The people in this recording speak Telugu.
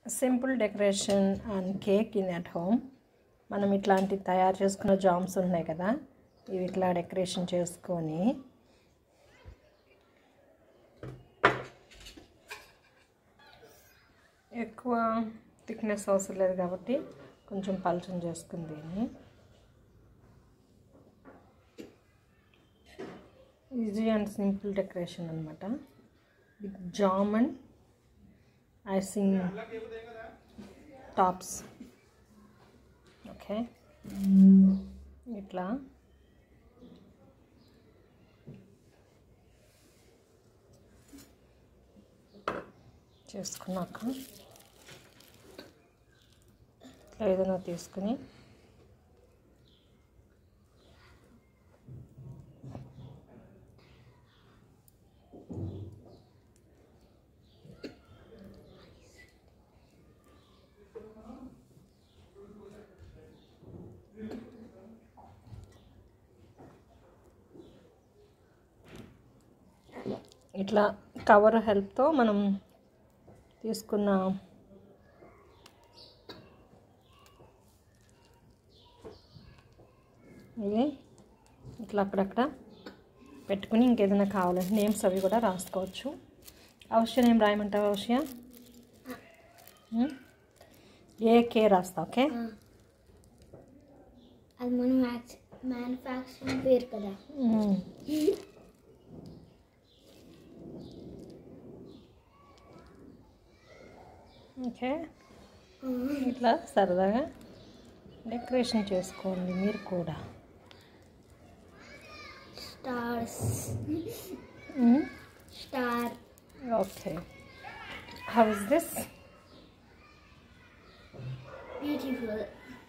simple decoration and cake in at home మనం ఇట్లాంటి తయారు చేసుకున్న జామ్స్ ఉన్నాయి కదా ఇవి ఇట్లా డెకరేషన్ చేసుకొని ఎక్కువ థిక్నెస్ అవసరం లేదు కాబట్టి కొంచెం పలుచన చేసుకుని దీన్ని ఈజీ అండ్ సింపుల్ డెకరేషన్ అనమాట with jam and icing tops okay ఇట్లా చేసుకున్నాక ఇట్లా ఏదైనా తీసుకుని ఇట్లా కవర్ హెల్ప్తో మనం తీసుకున్న ఇవి ఇట్లా అక్కడక్కడ పెట్టుకుని ఇంకేదైనా కావాలంటే నేమ్స్ అవి కూడా రాసుకోవచ్చు అవశ్య నేమ్ రాయమంటావా అవశ్య ఏ కే రాస్తా ఓకే అది మన మ్యాక్స్ మ్యానుఫ్యాక్చరింగ్ పేరు కదా ఓకే ఇట్లా సరదాగా డెకరేషన్ చేసుకోండి మీరు కూడా stars star okay how is this beautiful